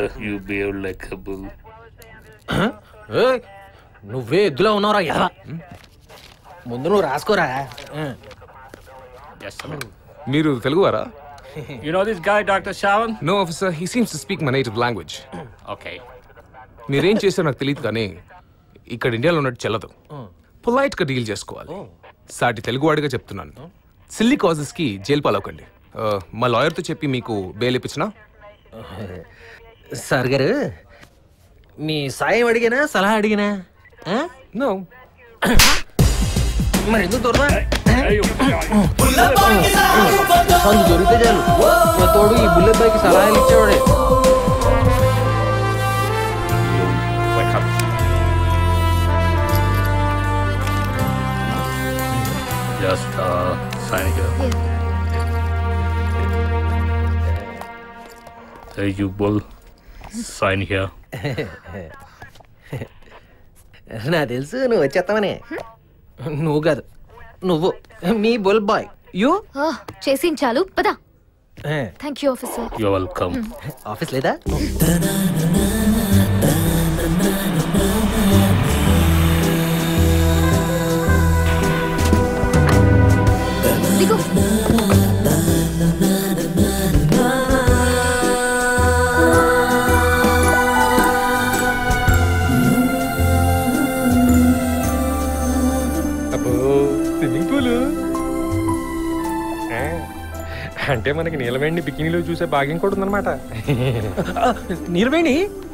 you behave like a bull. ఏయ్, నువ్వే ఎద్దులా ఉన్నావురా ఎలా ముందు నువ్వు రాసుకోరా Yes, sir. మీరు తెలుగువారా You know this guy, Dr. Shawan? No officer he seems to speak my native language Okay. మీరేం చేశారో నాకు తెలియదు కానీ ఇక్కడ ఇండియాలో ఉన్నట్టు చెల్లదు పొలైట్ గా డీల్ చేసుకోవాలి సాటి తెలుగువాడిగా చెప్తున్నాను సిల్లీ కాజెస్ కి జైలు పాలవకండి ఆ, మా లాయర్తో చెప్పి మీకు బెయిల్ ఇప్పించినా సార్ గారు మీ సాయం అడిగినా సలహా అడిగినా ఆ? నో మరి ఎందుకు దూరమా సందు దొరికితే చాలు మా తోడు ఈ బుల్లెట్ బైక్ సలహాలు ఇచ్చేవాడే Wake up. Just uh, sign here. Hey, you bull. Sign here. నా తెలుసు నువ్వు వచ్చేస్తావనే నువ్వు కాదు నువ్వు మీ బుల్ బాయ్ యూ ఆ, చేసించాలు పదా thank you officer You're welcome. Office లేదా దిగు అబ్బో స్విమ్మింగ్ పూల్ అంటే మనకి నీలవేణి బికినీలో చూసే భాగ్యం కూడా ఉందన్నమాట నీలవేణి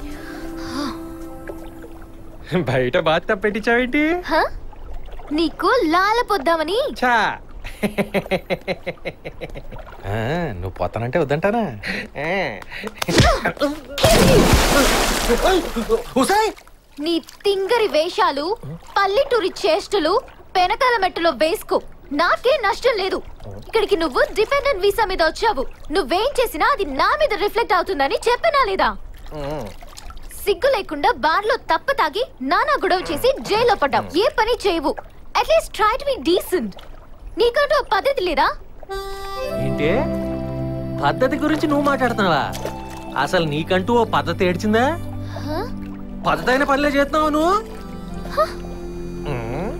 బయట బాత్ టబ్ పెట్టించావేంటి హ? నీకు లాల పొద్దామని చా ఆ, నువ్వు పోతానంటే వద్దంటానా హుసాయ్ నీ తింగరి వేషాలు పల్లెటూరి చేష్టలు పెనకాల మెట్టులో వేసుకో నాకే నష్టం లేదు ఇక్కడికి నువ్వు డిపెండెంట్ వీసా మీద వచ్చావు నువ్వేం చేసినా అది నా మీద రిఫ్లెక్ట్ అవుతుందని చెప్పినా లేదా సిగ్గు లేకుండా బార్లో తప్ప తాగి నానా గొడవ చేసి జైల్లో పడ్డావు ఏ పని చేయవు at least try to be decent నీకంటూ ఓ పద్ధతి లేదా ఏంటి పద్ధతి గురించి నువ్వు మాట్లాడుతున్నావా అసలు నీకంటూ ఓ పద్ధతి ఏడ్చిందా హ? పద్ధతి అయిన పనిలే చేస్తున్నావు నువ్వు ఉమ్.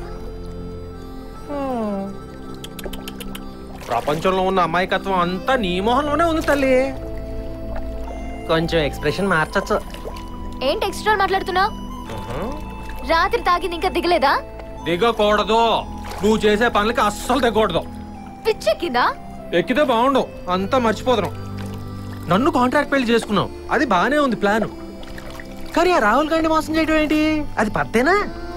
ప్రపంచంలో ఉన్న అమాయకత్వం అంతా నీ మొహంలోనే ఉంది తల్లి కొంచెం ఎక్స్ప్రెషన్ మార్చచ్చు ఏంటి ఎక్స్ట్రా మాట్లాడుతున్నావు రాత్రి తాగింది ఇంకా దిగలేదా దిగకూడదు నువ్వు చేసే పనులకి అస్సలు దిగకూడదు పిచ్చెక్కిందా ఎక్కితే బాగుండు అంతా మర్చిపోతున్నాం నన్ను కాంట్రాక్ట్ పెళ్లి చేసుకున్నావు అది బానే ఉంది ప్లాన్ కానీ ఆ రాహుల్ గాంధీ మోసం చేయడం ఏంటి అది పత్తేనా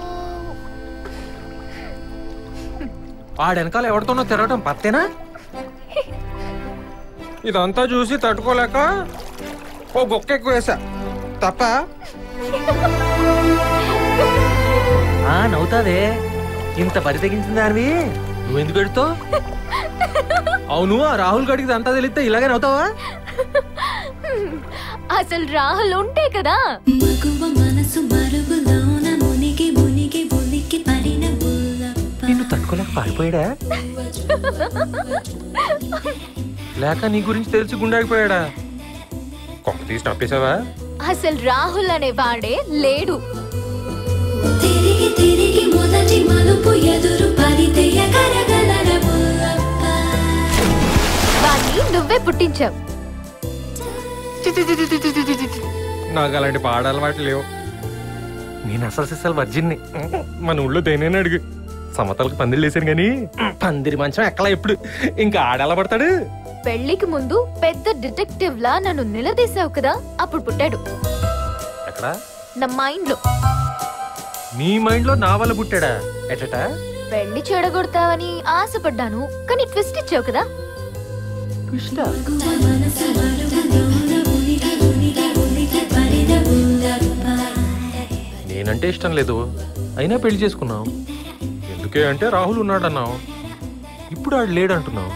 ఆడ వెనకాల ఎవరితోనో తిరగటం పత్తేనా ఇదంతా చూసి తట్టుకోలేక ఓ గొక్క ఎక్కువ వేసా తప్ప ఆ నవ్వుతావే ఇంత బరి తెగించింది దానివి నువ్వెందుకు పెడుతావు అవును ఆ రాహుల్ గడికి అంతా తెలిస్తే ఇలాగే నవ్వుతావా అసలు రాహుల్ ఉంటే కదా మగువ మనసు మరుగులోన మునిగి మునిగి ఉలికి పడిన బుల్లప్ప నిన్ను తట్టుకోలేక పారిపోయాడా లేక నీ గురించి తెలిసి గుండాగిపోయాడా కొంప తీసి నప్పేశావా అసలు రాహుల్ అనే వాడే లేడు తిరిగి తిరిగి మొదటి మలుపు ఎదురు పరితెయ కరగలర బుల్లప్ప వాణ్ణి నువ్వే పుట్టించావు నాకు అలాంటి పాడ అలవాటు లేవు నేను అసలు సిసలు వర్జిన్ని మన ఊళ్ళో దేనైనా అడుగు సమతలకు పందిళ్ళు వేసాను కానీ పందిరి మంచం ఎక్కలా ఎప్పుడు ఇంకా ఆడెలా పడతాడు పెళ్లికి ముందు పెద్ద డిటెక్టివ్ లా నన్ను నిలదీసావు కదా అప్పుడు పుట్టాడు ఎక్కడ నా మైండ్ లో నీ మైండ్ లో నా వల్ల పుట్టాడా ఎటట పెళ్లి చెడగొడతావని ఆశపడ్డాను కానీ ట్విస్ట్ ఇచ్చావు కదా మగువ మనసు మరుగులోన మునిగి మునిగి ఉలికి పడిన బుల్లప్ప నేనంటే ఇష్టం లేదు అయినా పెళ్లి చేసుకున్నావు ఎందుకే అంటే రాహుల్ ఉన్నాడన్నావు ఇప్పుడు ఆడు లేడంటున్నావు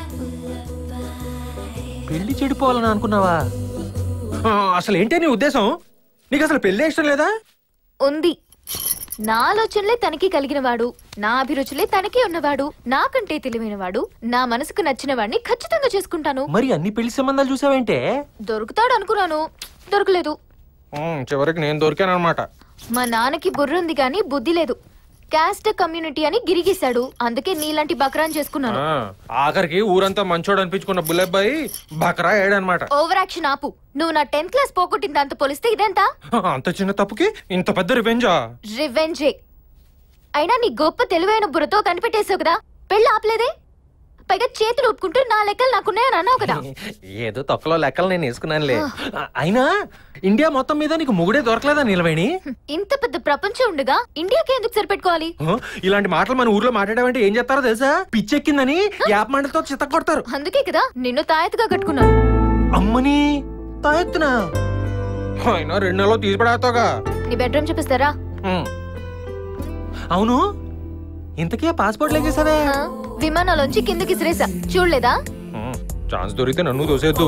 పెళ్లి చెడిపోవాలని అనుకున్నావా ఆ, అసలు ఏంటి నీ ఉద్దేశం నీకు అసలు పెళ్లి ఇష్టం లేదా ఉంది నా ఆలోచనలే తనకి కలిగిన వాడు నా అభిరుచులే తనకి ఉన్నవాడు నాకంటే తెలివైన వాడు నా మనసుకు నచ్చిన వాడిని ఖచ్చితంగా చేసుకుంటాను మరి అన్ని పెళ్లి సంబంధాలు చూసావేంటే దొరుకుతాడు అనుకున్నాను దొరకలేదు ఉమ్, చివరికి నేను దొరికాను అనమాట మా నాన్నకి బుర్రుంది కానీ బుద్ధి లేదు క్యాస్ట్ కమ్యూనిటీ అని గిరిగీశాడు అందుకే నీలాంటి బక్రాన్ చేసుకున్నాను ఆఖరికి ఊరంతా మంచోడు అనిపించుకున్న బుల్లెబ్బాయి బకరా ఏడనమాట ఓవర్ యాక్షన్ ఆపు నువ్వు నా టెన్త్ క్లాస్ పోగొట్టిన దాంతో పోలిస్తే ఇదెంత అంత చిన్న తప్పుకి ఇంత పెద్ద రివెంజా రివెంజే అయినా నీ గొప్ప తెలివైన బుర్రతో కనిపెట్టేసావు కదా పెళ్ళి ఆపలేదే పైగా చేతులు ఒప్పుకుంటూ నా లెక్కలు నాకున్నాయని అన్నావు కదా ఏదో తొక్కలో లెక్కలు నేను వేసుకున్నానులే అయినా ఇండియా మొత్తం మీద నీకు మొగుడే దొరకలేదా నిలవేణి ఇంత పెద్ద ప్రపంచం ఉండగా ఇండియాకి ఎందుకు సరిపెట్టుకోవాలి ఆ, ఇలాంటి మాటలు మన ఊర్లో మాట్లాడామంటే ఏం చేస్తారో తెలుసా పిచ్చెక్కిందని యాప్ మంటలతో చిత్త కొడతారు అందుకే కదా నిన్ను తాయెత్తుగా కట్టుకున్నాను అమ్మని తాయెత్తునా అయినా రెండు నెలలు తీసిపడేస్తావుగా నీ బెడ్రూమ్ చూపిస్తారా ఉమ్. అవును ఇంతకీ ఆ పాస్పోర్ట్ ఏం చేసావే ఆ, విమానాలోంచి కిందకి సిరేసా చూడలేదా ఉమ్, ఛాన్స్ దొరికితే నన్ను దోసేద్దు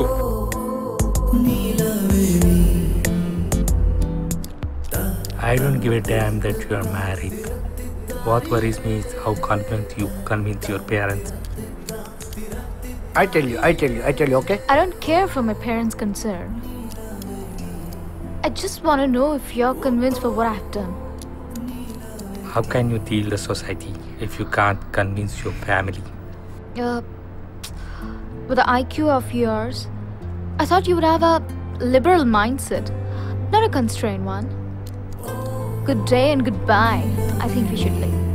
I don't give a damn that you are married. What worries me is how confident you convince your parents. I tell you, I tell you, I tell you, okay? I don't care for my parents' concern. I just want to know if you're convinced for what I've done. How can you deal the society if you can't convince your family? Uh, with the IQ of yours, I thought you would have a liberal mindset, not a constrained one. Good day and goodbye. I think we should leave.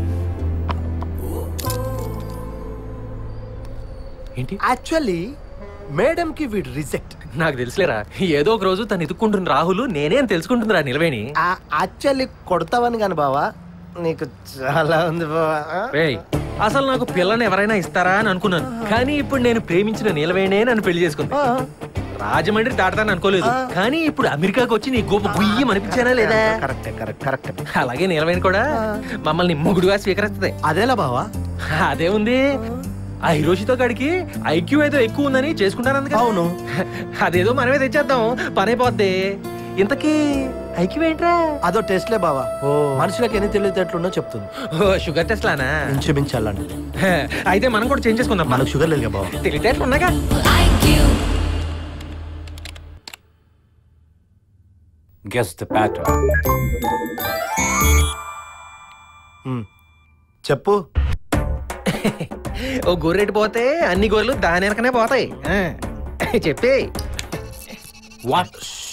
ఏంటి actually madam కి వీడు reject నాకు తెలుసులేరా ఏదో ఒక రోజు తను ఎదుక్కుంటుంది రాహుల్ నేనే అని తెలుసుకుంటుందిరా నిలవేణి యాక్చువల్లీ కొడతావని కాని బావా నీకు చాలా ఉంది బావా ఆ? రేయ్ అసలు నాకు పిల్లని ఎవరైనా ఇస్తారా అని అనుకున్నాను కానీ ఇప్పుడు నేను ప్రేమించిన నీలవేణే నన్ను పెళ్లి చేసుకుంది ఆ, రాజమండ్రి దాటతాను అనుకోలేదు కానీ ఇప్పుడు అమెరికాకి వచ్చి నీ గొప్ప గుయ్యం అనిపించానా లేదా కరెక్టే కరెక్ట్ కరెక్ట్ అలాగే నీలవేణి కూడా మమ్మల్ని మొగుడుగా స్వీకరిస్తుంది అదేలా బావా అదే ఉంది ఆ హిరోషితో గడికి ఐక్యూ ఏదో ఎక్కువ ఉందని చేసుకుంటానంది కదా అవును అదేదో మనమే తెచ్చేద్దాం పని అయిపోద్ది ఇంతకీ ఐక్యూ ఏంట్రా అదో టెస్ట్లే బావా ఓ. మనుషులకు ఎన్ని తెలివితేటలున్నో చెప్తుంది ఓ, షుగర్ టెస్ట్ లానా ఇంచుమించాలండి అయితే మనం కూడా చేంజ్ చేసుకుందాం మనకు షుగర్ లేదు బావా తెలివితేటలు ఉన్నాగా Guess the pattern. ఉమ్. చెప్పు ఓ గొర్రెటి పోతే అన్ని గొర్రెలు దాని వెనకనే పోతాయి ఆ, చెప్పి What?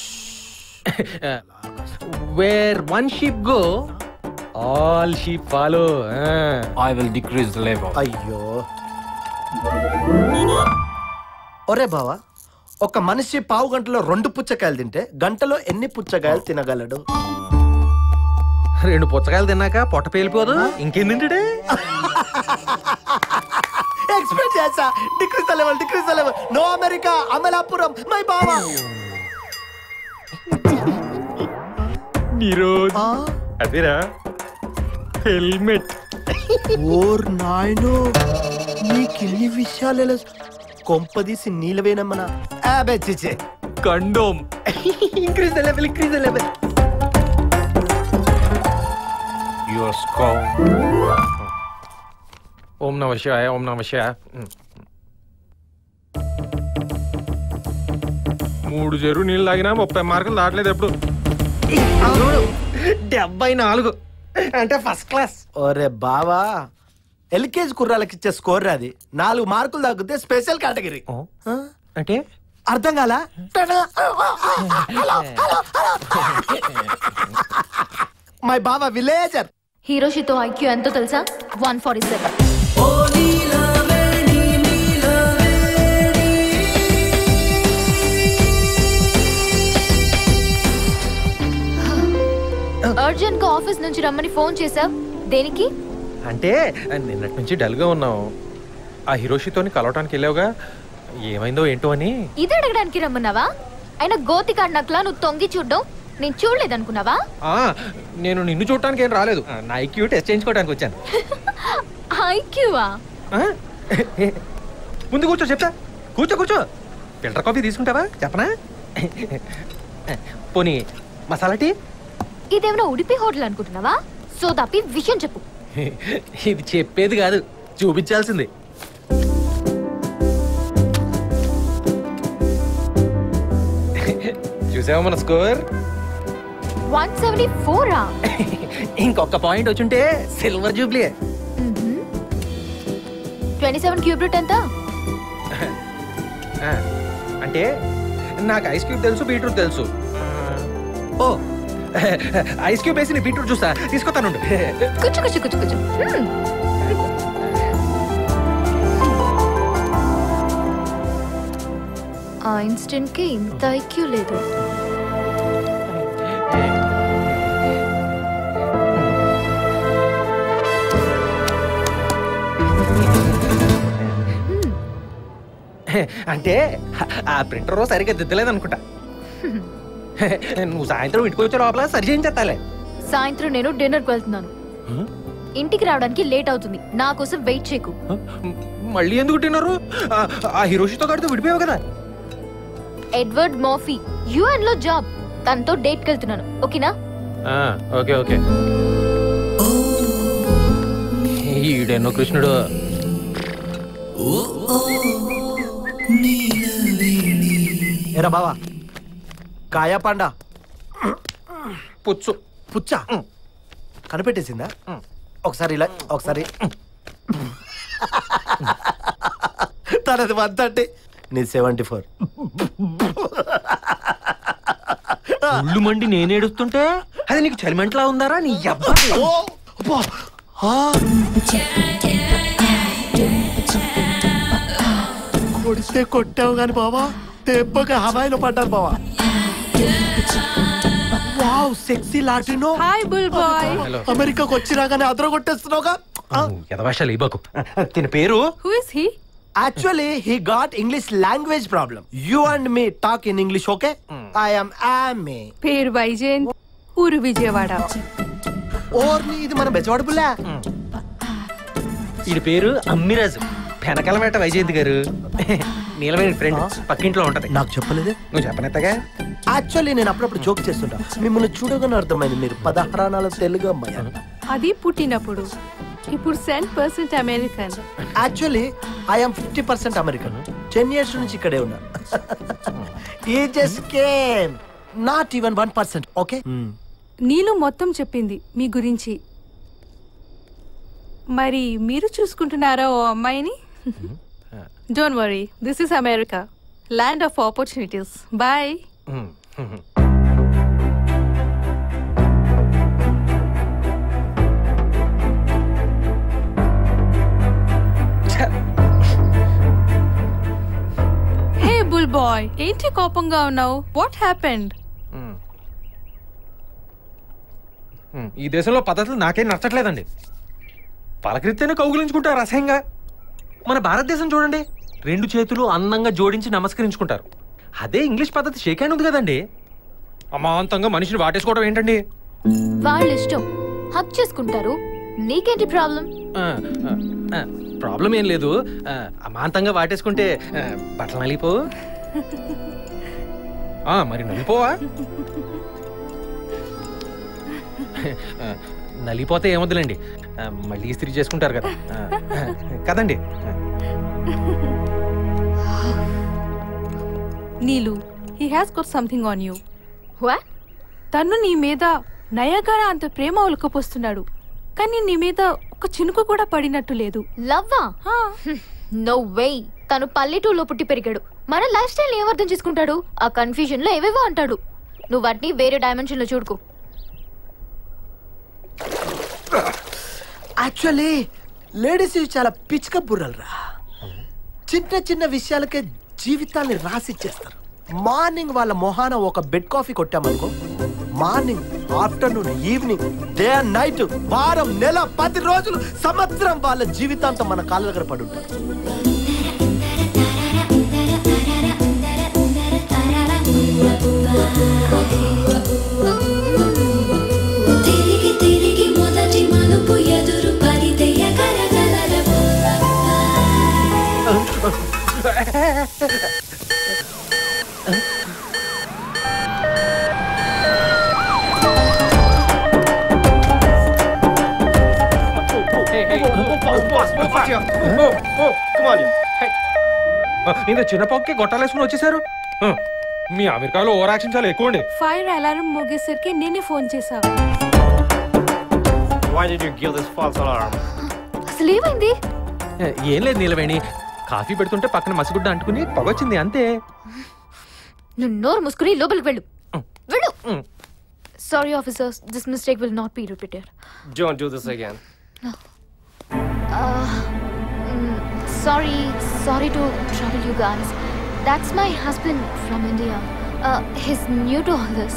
Where one sheep go all sheep follow I will decrease the level. అయ్యో ఒరే బావా ఒక మనిషి పావు గంటలో రెండు పుచ్చకాయలు తింటే గంటలో ఎన్ని పుచ్చకాయలు తినగలడు రెండు పుచ్చకాయలు తిన్నాక పొట్ట పేలిపోదు ఇంకేం తింటాడే ఎక్స్పెక్ట్ చేసా decrease the level decrease the level no America Amalapuram my బావా ఈరోజు ఆ, అదేరా హెల్మెట్ ఓర్ నాయనో నీకు ఇన్ని విషయాలు ఎలా కొంపదీసి నీలవేనమ్మనా అబే చిచే condom increase the level increase the level Your skull. Om నమ శివాయ ఓం నమ శివాయ మూడు చెరువు నీళ్ళు తాగినా ముప్పై మార్కులు దాటలేదు ఎప్పుడు డెబ్బై నాలుగు అంటే ఫస్ట్ క్లాస్ ఒరే బావా ఎల్కేజీ కుర్రాలకి ఇచ్చే స్కోర్ అది నాలుగు మార్కులు తగ్గితే స్పెషల్ కేటగిరీ అంటే అర్థం కాలా మై బావా విలేజర్ హీరోషితో ఐక్యూ ఎంతో తెలుసా వన్ ఫార్టీ సెవెన్ అర్జున్ కు ఆఫీస్ నుంచి రమ్మని ఫోన్ చేసావ్ దేనికి అంటే నిన్నటి నుంచి డల్గా ఉన్నావు ఆ హిరోషితోని కలవటానికి వెళ్ళావుగా ఏమైందో ఏంటో అని ఇది అడగడానికి రమ్మన్నావా అయినా గోతికాడ్ నక్లా నువ్వు తొంగి చూడ్డం నేను చూడలేదనుకున్నావా ఆ, నేను నిన్ను చూడటానికి ఏం రాలేదు నా ఐక్యూ టెస్ట్ చేయించుకోవడానికి వచ్చాను ఐక్యూవా ఆ? ముందు కూర్చో చెప్తా కూర్చో కూర్చో ఫిల్టర్ కాఫీ తీసుకుంటావా చెప్పనా పోనీ మసాలా టీ ఇదేమైనా ఉడిపి హోటల్ అనుకుంటున్నావా సోదాపి విషయం చెప్పు ఇది చెప్పేది కాదు చూపించాల్సింది చూసావా మన స్కోర్ వన్ సెవెంటీ ఫోరా ఇంకొక పాయింట్ వచ్చుంటే silver jubilee twenty seven cube root ఎంత అంటే నాకు ఐస్ క్యూబ్ తెలుసు బీట్రూట్ తెలుసు ఓ ఐస్ క్యూబ్ వేసి నీ బీట్రూట్ చూస్తా తీసుకొస్తాను కూర్చో కూర్చో కూర్చో కూర్చో హ్మ్. ఆ ఇన్స్టెంట్ కి ఇంత ఐక్యూ లేదు అంటే ఆ ప్రింటర్ సరిగ్గా దిద్దలేదు అనుకుంటా నువ్వు సాయంత్రం ఇంటికి వచ్చే లోపల సరి చేయించేస్తాలే సాయంత్రం నేను డిన్నర్కి వెళ్తున్నాను ఇంటికి రావడానికి లేట్ అవుతుంది నా కోసం వెయిట్ చేయకు మళ్ళీ ఎందుకు తిన్నారు ఆ హిరోషితో కడితే విడిపోయావు కదా ఎడ్వర్డ్ మోఫీ యుఎన్ లో జాబ్ తనతో డేట్కి వెళ్తున్నాను ఓకేనా ఓకే ఓకే ఈడెన్నో కృష్ణుడు ఎరా బావా కాయా పండా పుచ్చు పుచ్చా కనిపెట్టేసిందా ఒకసారి ఇలా ఒకసారి తనది వన్ థర్టీ నీ సెవెంటీ ఫోర్ ఒళ్ళు మండి నేను ఏడుస్తుంటే అది నీకు చలిమంటలా ఉందారా నీ అబ్బా కొడితే కొట్టావు కానీ బావా దెబ్బకి హవాయిలో పడ్డారు బావా wow sexy Latino hi bull boy hello అమెరికాకు వచ్చినా కానీ అదర కొట్టేస్తున్నావుగా ఎదవాషాలు ఇవ్వకు తిన పేరు who is he actually he got English language problem you and me talk in English okay I'm ఆమె పేరు వైజయంత్ ఊరు విజయవాడ ఓర్ని ఇది మన బెజవాడబుల్లా వీడి పేరు అమ్మిరాజు పెనకలమేట వైజయంతి గారు నీలమైన ఫ్రెండ్ పక్కింట్లో ఉంటది నాకు చెప్పలేదే నువ్వు చెప్పనెత్తగా యాక్చువల్లీ నేను అప్పుడప్పుడు జోక్ చేస్తుంటా మిమ్మల్ని చూడగానే అర్థమైంది మీరు పదహారాల తెలుగు అమ్మాయి అని. అది పుట్టినప్పుడు ఇప్పుడు seven percent American actually I'm fifty percent American ten years నుంచి ఇక్కడే ఉన్నా ఈ just came not even one percent okay Neelu మొత్తం చెప్పింది మీ గురించి మరి మీరు చూసుకుంటున్నారా ఓ అమ్మాయిని don't worry this is America land of opportunities boy hey bull boy ఏంటి కోపంగా ఉన్నావు వాట్ హ్యాపెండ్ ఈ దేశంలో పద్ధతులు నాకేం నచ్చట్లేదండి పలకరిస్తేనే కౌగులించుకుంటారు అసహ్యంగా మన భారతదేశం చూడండి రెండు చేతులు అందంగా జోడించి నమస్కరించుకుంటారు అదే ఇంగ్లీష్ పద్ధతి షేక్ హ్యాండ్ ఉంది కదండి అమాంతంగా మనిషిని వాటేసుకోవడం ఏంటండి వాళ్ళ ఇష్టం హక్ చేసుకుంటారు నీకేంటి ప్రాబ్లం ప్రాబ్లం ఏం లేదు ఆ, అమాంతంగా వాటేసుకుంటే ఆ, బట్టలు నలిపోవు ఆ, మరి నలిపోవా ఆ, నలిపోతే ఏమొద్దులేండి ఆ, మళ్ళీ ఇస్త్రీ చేసుకుంటారు కదా ఆ, కదండి Neelu he has got something on you what తను నీ మీద నయగారా అంత ప్రేమ ఉలకపోస్తున్నాడు కానీ నీ మీద ఒక చినుకు కూడా పడినట్టు లేదు లవ్వా హా, నో వే తను పల్లెటూరులో పుట్టి పెరిగాడు మన లైఫ్ స్టైల్ ఏం అర్థం చేసుకుంటాడు ఆ కన్ఫ్యూజన్ లో ఏవేవో అంటాడు నువ్వు వాటిని వేరే డైమెన్షన్ లో చూడుకో యాక్చువల్లీ లేడీస్ ఇవి చాలా పిచ్చుక బుర్రలు రా చిన్న చిన్న విషయాలకే జీవితాన్ని రాసిచ్చేస్తారు మార్నింగ్ వాళ్ళ మొహాన ఒక బెడ్ కాఫీ కొట్టామనుకో morning afternoon evening day and night వారం నెల పది రోజులు సంవత్సరం వాళ్ళ జీవితాంతం మన కాళ్ళ దగ్గర పడి ఉంటారు తిరిగి తిరిగి మొదటి మలుపు ఎదురు పడితే ఎగరగలరవు ఇంత చిన్న పక్కకి గొట్టాలు వేసుకుని వచ్చేసారు ఆ, మీ అమెరికాలో ఓవర్ యాక్షన్ చాలా ఎక్కువ అండి ఫైర్ అలారం మోగేసరికి నేనే ఫోన్ చేశా Why did you give this false alarm? అసలు ఏమైంది ఏం లేదు నీలవేణి కాఫీ పెడుతుంటే పక్కన మసిగుడ్డ అంటుకుని పొగొచ్చింది అంతే నువ్వు నోరు మూసుకుని లోపలికి వెళ్ళు వెళ్ళు sorry officers this mistake will not be repeated Don't do this again. Sorry sorry to trouble you guys that's my husband from India his new to all this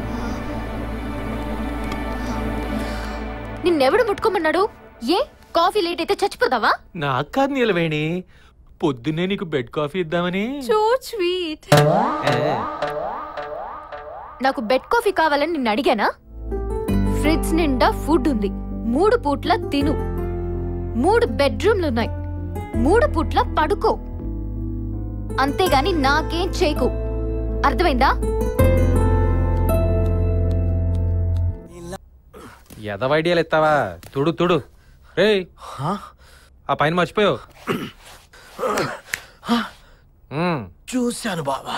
నిన్నెవడు ముట్టుకోమన్నాడు ఏ కాఫీ లేట్ అయితే చచ్చిపోతావా నాకు కాదు నీలవేణి పొద్దున్నే నీకు బెడ్ కాఫీ ఇద్దామని సో స్వీట్ నాకు బెడ్ కాఫీ కావాలని నిన్ను అడిగానా ఫ్రిడ్జ్ నిండా ఫుడ్ ఉంది మూడు పూట్ల తిను మూడు బెడ్రూమ్లు ఉన్నాయి మూడు పూట్ల పడుకో అంతేగాని నాకేం చేయకు అర్థమైందా ఎదవ ఐడియాలు ఎత్తావా తుడు తుడు రే ఆ పైన మర్చిపోయావు మ్మ్. చూశాను బావా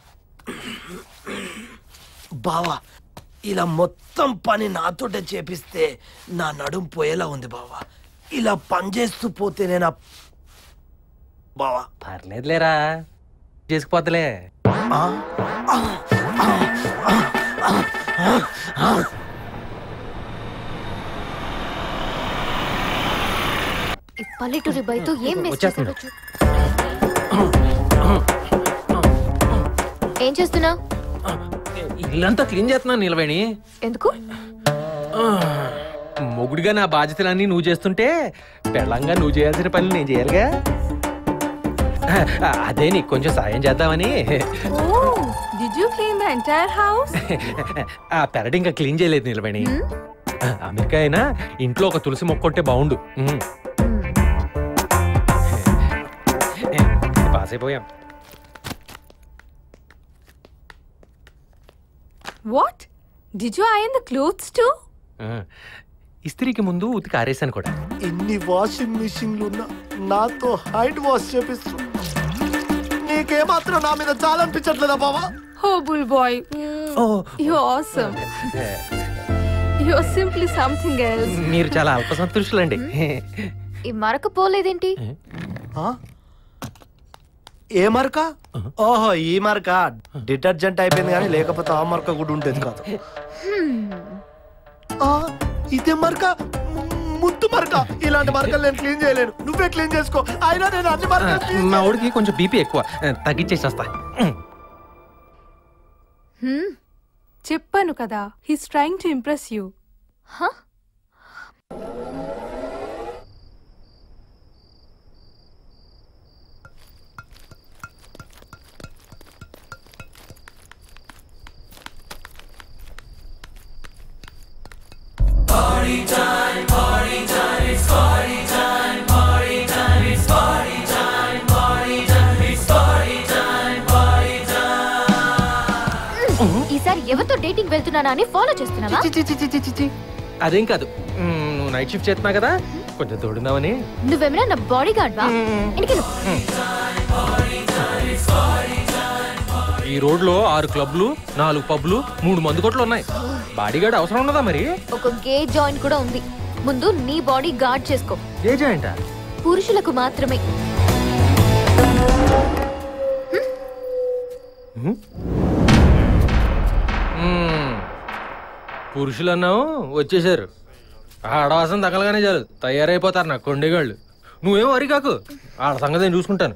బావా ఇలా మొత్తం పని నాతోటే చేపిస్తే నా నడుం పోయేలా ఉంది బావా ఇలా పనిచేస్తూ పోతే నేను బావా పర్లేదులేరా చేసుకుపోతలే ఆ? ఈ పల్లెటూరి బయట ఏం మిస్ వచ్చేస్తున్నా. చేశాడో చూ- ఏం చేస్తున్నా ఇల్లంతా క్లీన్ చేస్తున్నాను నీలవేణి ఎందుకు మొగుడిగా నా బాధ్యతలన్నీ నువ్వు చేస్తుంటే పెళ్ళంగా నువ్వు చేయాల్సిన పని నేను చేయాలిగా అదే నీకు కొంచెం సాయం చేద్దామని oh did you clean the entire house ఆ పెరడు ఇంకా క్లీన్ చేయలేదు నిలబడి అమెరికా అయినా ఇంట్లో ఒక తులసి మొక్క ఉంటే బాగుండు ఉమ్. పాస్ అయిపోయాం what did you iron the clothes to ఆ, ఇస్త్రీకి ముందు ఉతికి ఆరేసాను కూడా ఎన్ని వాషింగ్ మిషన్లు ఉన్నా నాతో హైడ్ వాష్ చేపిస్తూ నీకేమాత్రం నా మీద చాలా అనిపించట్లేదా బావా Oh, bull boy. You're awesome. You're simply something else. మీరు చాలా అల్ప సంతృష్టులండి ఈ మరక పోలేదేంటి ఆ? ఏ మరక ఓహో ఈ మరక డిటర్జెంట్ అయిపోయింది కానీ లేకపోతే ఆ మరక కూడా ఉండేది కాదు ఆ, ఇదే మరక ము- ముద్దు మరక ఇలాంటి మరకలు నేను క్లీన్ చేయలేను నువ్వే క్లీన్ చేసుకో అయినా నేను అన్ని మరకలు clean మా ఊడికి కొంచెం బీపీ ఎక్కువ తగ్గించేసి వస్తా చెప్పాను కదా he's trying to impress you ఈసారి ఎవరితో డేటింగ్ వెళ్తున్నానా అని ఫాలో చేస్తున్నావా అదేం కాదు మ్, నువ్వు నైట్ షిఫ్ట్ చేస్తున్నావు కదా కొంచెం తోడున్నావని నువ్వేమైనా నా బాడీ గార్డ్ వా ఇంటికి ఈ రోడ్లో ఆరు క్లబ్లు నాలుగు పబ్లు మూడు మందు కొట్లు ఉన్నాయి బాడీగార్డ్ అవసరం ఉన్నదా మరి ఒక గే జాయింట్ కూడా ఉంది ముందు నీ బాడీ గార్డ్ చేసుకో ఏ జాయింటా పురుషులకు మాత్రమే మ్మ్. పురుషులు అన్నావు వచ్చేసారు ఆడవాసం తగలగానే చాలు తయారైపోతారు నా కొండేగాళ్ళు నువ్వేం వరి కాకు ఆడ సంగతి నేను చూసుకుంటాను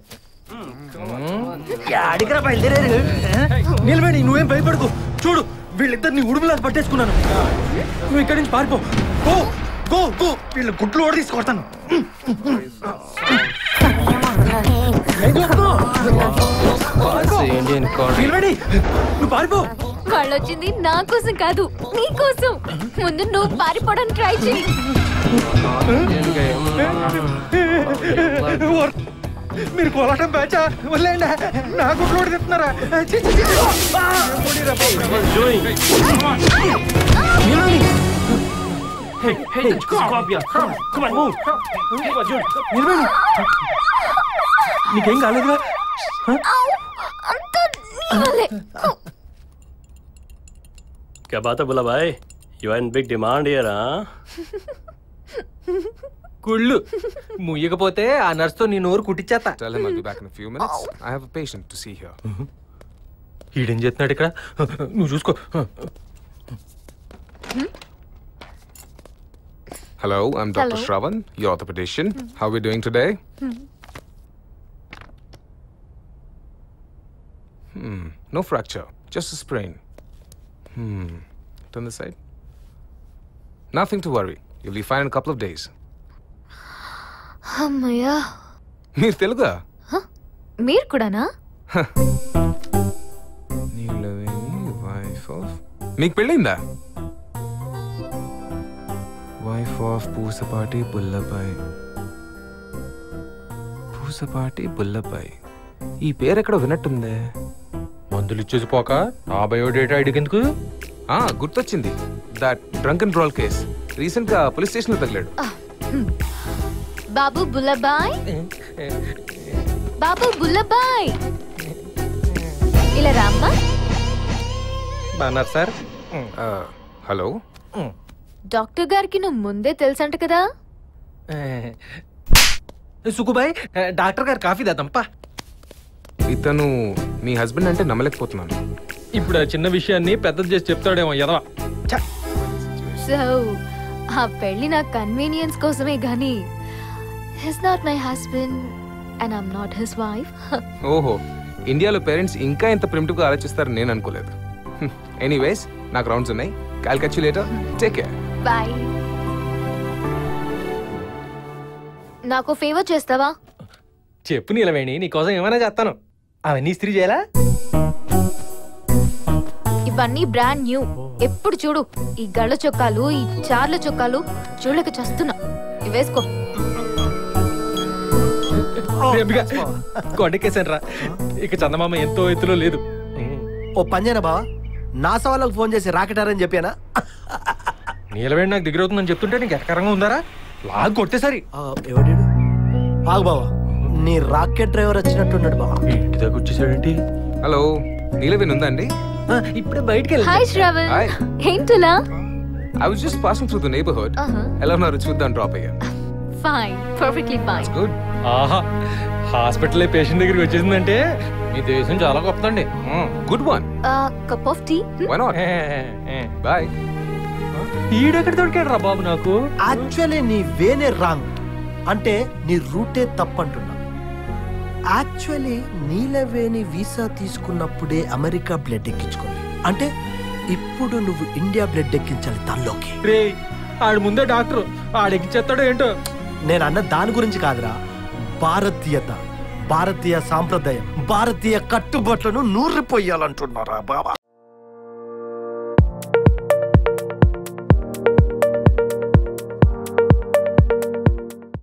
అడిగిరా బయలుదేరారు నిలబడి నువ్వేం భయపడకు చూడు వీళ్ళిద్దరిని ఉడుములా పట్టేసుకున్నాను నువ్వు ఇక్కడి నుంచి పారిపో గో గో గో వీళ్ళ గుడ్లు ఓడి తీసుకొడతాను నిలబడి నువ్వు పారిపో వాళ్ళు వచ్చింది నా కోసం కాదు నీ కోసం ముందు నువ్వు పారిపోవడానికి ట్రై చేయి ఓర్- మీరు కోలాటం బ్యాచా వదిలేండి నా గుడ్లు ఓడి తిప్పుతున్నారా ఛీ, ఛీ, ఛీ, ఛీ. ఆ! నిలబడి. Hey, hey, Scorpio, come on, come on, move. Come on, Jude. నిలబడి నీకేం కాలేదుగా అంత నీ వల్లే. क्या बात है बुला भाई you are in big demand here हाँ కుళ్ళు ముయ్యకపోతే ఆ నర్సుతో నీ నోరు కుట్టించేస్తా Tell him I'll be back in a few minutes. I have a patient to see here. ఈడేం చేస్తున్నాడు ఇక్కడ నువ్వు చూసుకో Hello, I'm Dr. Hello. Shravan, your orthopedician. How are we doing today? Hmm, no fracture, just a sprain. Hmm, turn this side. Nothing to worry. You'll be fine in a couple of days. అమ్మయ్యా మీరు తెలుగా మీరు కూడానా wife of మీకు పెళ్ళిందా wife of Pusapati Bullabbai Pusapati Bullabbai ఈ పేరు ఎక్కడ విన్నట్టుందే మందులు ఇచ్చేసి పోక ఆ బయోడేటా అడిగేందుకు ఆ గుర్తొచ్చింది that drunk and brawl case recent గా పోలీస్ స్టేషన్ లో తగిలాడు బాబు బుల్లబాయ్ బాబు బుల్లబాయ్ ఇలా రామ్మా బాగున్నారు సార్ హలో డాక్టర్ గారికి నువ్వు ముందే తెలుసంట కదా సుకుబాయ్ డాక్టర్ గారు కాఫీ దాదంపా ఇతను మీ హస్బెండ్ అంటే నమ్మలేకపోతున్నాను ఇప్పుడు ఆ చిన్న విషయాన్ని పెద్దది చేసి చెప్తాడేమో ఎదవా సో ఆ పెళ్లి నా కన్వీనియన్స్ కోసమే గానీ his not my husband and I'm not his wife ఓహో ఇండియాలో పేరెంట్స్ ఇంకా ఇంత ప్రిమిటివ్ గా ఆలోచిస్తారని నేను అనుకోలేదు ఎనీవేస్ నాకు రౌండ్స్ ఉన్నాయి కాల్ కచ్చి లేటర్ టేక్ కేర్ బాయ్ నాకు ఫేవర్ చేస్తావా చెప్పు నీలవేణి నీకోసం ఏమైనా చేస్తాను అవన్నీ ఇస్త్రీ చేయాలా ఇవన్నీ బ్రాండ్ న్యూ ఎప్పుడు చూడు ఈ గళ్ళ చొక్కాలు ఈ చార్ల చొక్కాలు చూడలేక చస్తున్నా ఇవి వేసుకో ప్రేమిగా కొండకేసాను రా ఇక చందమామ ఎంతో ఎత్తులో లేదు ఓ పంజేనా బావా నాసా వాళ్ళకి ఫోన్ చేసి రాకెట్ అని చెప్పానా నీలవేణి నాకు దగ్గర అవుతుందని చెప్తుంటే నీకు ఎక్కరంగా ఉందారా లాగ్ కొట్టేసరి ఎవడు ఆగు బావా నీ రాకెట్ డ్రైవర్ వచ్చినట్టున్నాడు బావా ఇంటి దగ్గర వచ్చేసాడేంటి హలో నీలవేణి ఉందా అండి ఇప్పుడే బయటికి హాయ్ శ్రావణ్ Hi. ఏంటులా I was just passing through the neighbourhood ఎలా ఉన్నారు చూద్దాం డ్రాప్ అయ్యా ఫైన్ పర్ఫెక్ట్లీ ఫైన్ గుడ్ ఆహా హాస్పిటల్ పేషెంట్ దగ్గరికి వచ్చేసిందంటే మీ దేశం చాలా గొప్పదండి good one cup of tea why not boy ఈడెక్కడ దొరికాడు రా బాబు నాకు యాక్చువల్లీ నీ వేనే రాంగ్ అంటే నీ రూటే తప్పంటున్నా యాక్చువల్లీ నీలవేణి వీసా తీసుకున్నప్పుడే అమెరికా బ్లడ్ ఎక్కించుకుంది అంటే ఇప్పుడు నువ్వు ఇండియా బ్లడ్ ఎక్కించాలి తనలోకి రే ఆడు ముందే డాక్టర్ ఆడెక్కిచ్చేస్తాడో ఏంటో నేను అన్న దాని గురించి కాదురా భారతీయత భారతీయ సాంప్రదాయం భారతీయ కట్టుబాట్లను నూరిపోయాలంటున్నారా బాబా